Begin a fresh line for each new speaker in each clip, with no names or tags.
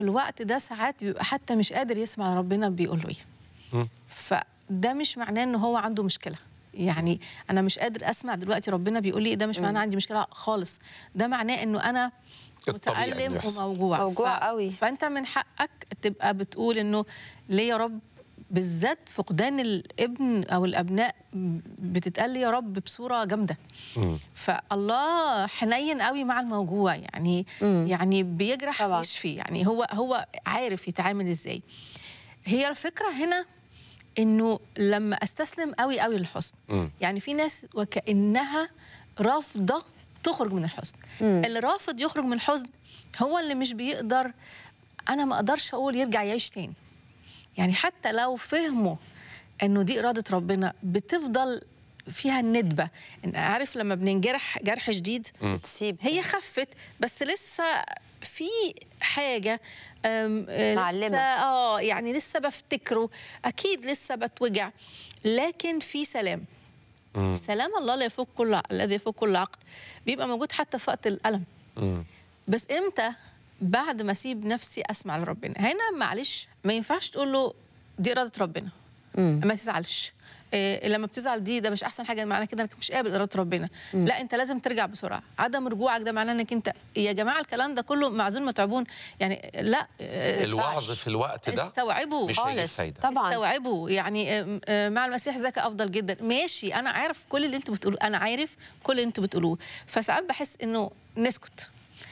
الوقت ده ساعات بيبقى حتى مش قادر يسمع ربنا بيقول له ايه
مم.
فده مش معناه ان هو عنده مشكله يعني انا مش قادر اسمع دلوقتي ربنا بيقول لي ده مش معناه عندي مشكله خالص ده معناه انه انا
الطبيعي إنه
متألم
يحصل.
وموجوع
موجوع قوي.
فانت من حقك تبقى بتقول انه ليه يا رب بالذات فقدان الابن او الابناء بتتقال لي يا رب بصوره جامده
مم.
فالله حنين قوي مع الموجوع يعني يعني بيجرح
طبعاً.
ويشفي يعني هو هو عارف يتعامل ازاي هي الفكره هنا انه لما استسلم قوي قوي للحزن
مم.
يعني في ناس وكانها رافضه تخرج من الحزن اللي رافض يخرج من الحزن هو اللي مش بيقدر انا ما اقدرش اقول يرجع يعيش تاني يعني حتى لو فهموا انه دي اراده ربنا بتفضل فيها الندبه ان عارف لما بننجرح جرح شديد
بتسيب
هي خفت بس لسه في حاجه أم، آه،
معلمة.
لسه اه يعني لسه بفتكره اكيد لسه بتوجع لكن في سلام سلام الله لا يفوق كل عقل الذي يفوق كل عقل بيبقى موجود حتى في وقت الالم
مم.
بس امتى بعد ما اسيب نفسي اسمع لربنا هنا معلش ما ينفعش تقول له دي اراده ربنا ما تزعلش إيه لما بتزعل دي ده مش احسن حاجه معناه كده انك مش قابل اراده ربنا لا انت لازم ترجع بسرعه عدم رجوعك ده معناه انك انت يا جماعه الكلام ده كله معزول متعبون يعني لا إيه،
الوعظ في الوقت ده
استوعبوا
مش هيجيب
خالص.
فايده
طبعاً.
استوعبوا يعني آم، آه، مع المسيح ذاك افضل جدا ماشي انا عارف كل اللي انتوا بتقولوه انا عارف كل اللي انتوا بتقولوه فساعات بحس انه نسكت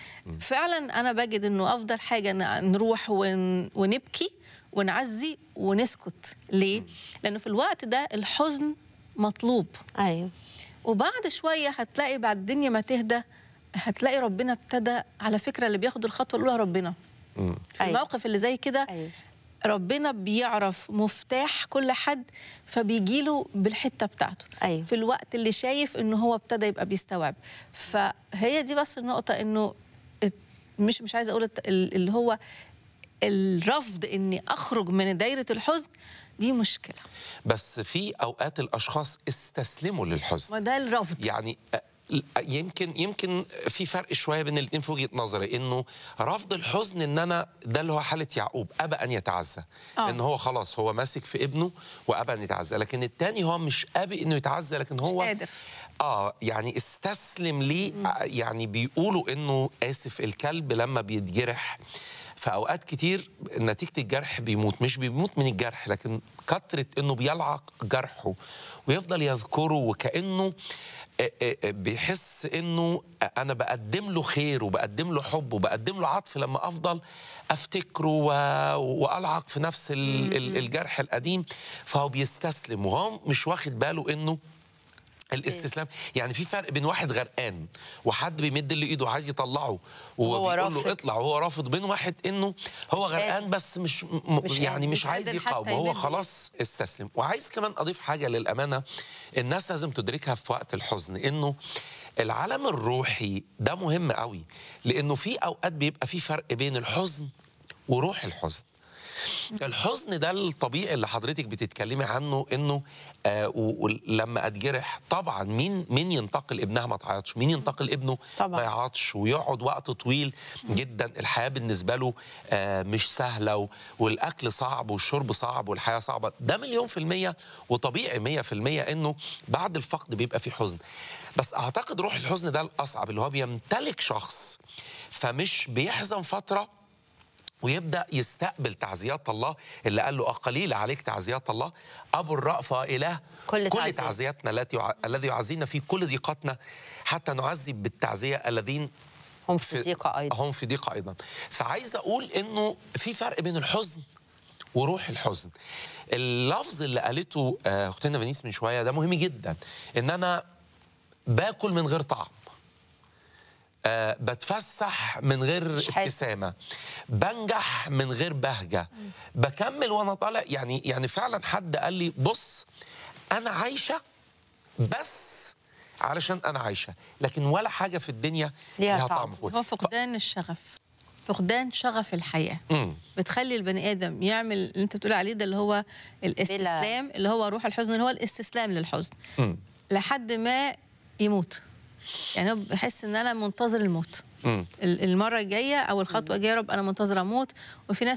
فعلا انا بجد انه افضل حاجه ن- نروح ون... ونبكي ونعزي ونسكت ليه لانه في الوقت ده الحزن مطلوب
ايوه
وبعد شويه هتلاقي بعد الدنيا ما تهدى هتلاقي ربنا ابتدى على فكره اللي بياخد الخطوه الاولى ربنا
مم.
في
أيوة.
الموقف اللي زي كده
أيوة.
ربنا بيعرف مفتاح كل حد فبيجيله بالحته بتاعته
أيوة.
في الوقت اللي شايف انه هو ابتدى يبقى بيستوعب فهي دي بس النقطه انه الت- مش مش عايزه اقول الت- ال- اللي هو الرفض اني اخرج من دايره الحزن دي مشكله
بس في اوقات الاشخاص استسلموا للحزن
وده الرفض
يعني أ- يمكن يمكن في فرق شويه بين الاثنين في وجهه نظري انه رفض الحزن ان انا ده اللي هو حاله يعقوب ابى ان يتعزى
آه.
ان هو خلاص هو ماسك في ابنه وابى ان يتعزى لكن الثاني هو مش ابي انه يتعزى لكن هو
قادر.
اه يعني استسلم ليه آه، يعني بيقولوا انه اسف الكلب لما بيتجرح في اوقات كتير نتيجه الجرح بيموت مش بيموت من الجرح لكن كثره انه بيلعق جرحه ويفضل يذكره وكانه آه، آه، آه، بيحس انه انا بقدم له خير وبقدم له حب وبقدم له عطف لما افضل افتكره و- والعق في نفس ال- ال- الجرح القديم فهو بيستسلم وهو مش واخد باله انه الاستسلام يعني في فرق بين واحد غرقان وحد بيمد له ايده عايز يطلعه
وهو
وبيقول له
رافض.
اطلع وهو رافض بين واحد انه هو غرقان
قادر.
بس مش, م
مش
يعني
قادر.
مش
مش
عايز
قادر
يقاوم
حتى
هو
يمد
خلاص استسلم وعايز كمان اضيف حاجه للامانه الناس لازم تدركها في وقت الحزن انه العالم الروحي ده مهم قوي لانه في اوقات بيبقى في فرق بين الحزن وروح الحزن الحزن ده الطبيعي اللي حضرتك بتتكلمي عنه انه آه و- ولما اتجرح طبعا مين مين ينتقل ابنها ما تعيطش مين ينتقل ابنه
طبعاً.
ما يعيطش ويقعد وقت طويل جدا الحياه بالنسبه له آه مش سهله و- والاكل صعب والشرب صعب والحياه صعبه ده مليون في الميه وطبيعي مية في المية انه بعد الفقد بيبقى في حزن بس اعتقد روح الحزن ده الاصعب اللي هو بيمتلك شخص فمش بيحزن فتره ويبدا يستقبل تعزيات الله اللي قال له قليل عليك تعزيات الله ابو الرأفة اله
كل
كل
تعزية.
تعزياتنا التي يع- الذي يعزينا في كل ضيقاتنا حتى نعزي بالتعزيه الذين
هم في ضيقه ايضا
هم في ضيقه ايضا فعايز اقول انه في فرق بين الحزن وروح الحزن اللفظ اللي قالته آه، اختنا فينيس من شويه ده مهم جدا ان انا باكل من غير طعم آه بتفسح من غير
مش حاسس.
ابتسامه بنجح من غير بهجه بكمل وانا طالع يعني يعني فعلا حد قال لي بص انا عايشه بس علشان انا عايشه لكن ولا حاجه في الدنيا
ليها
لها
طعم.
طعم في
هو
بقي.
فقدان الشغف فقدان شغف الحياه
مم.
بتخلي البني ادم يعمل اللي انت بتقول عليه ده اللي هو الاستسلام اللي هو روح الحزن اللي هو الاستسلام للحزن
مم.
لحد ما يموت يعني هو بحس ان انا منتظر الموت
مم.
ال- المره الجايه او الخطوه الجايه يا رب انا منتظره اموت وفي ناس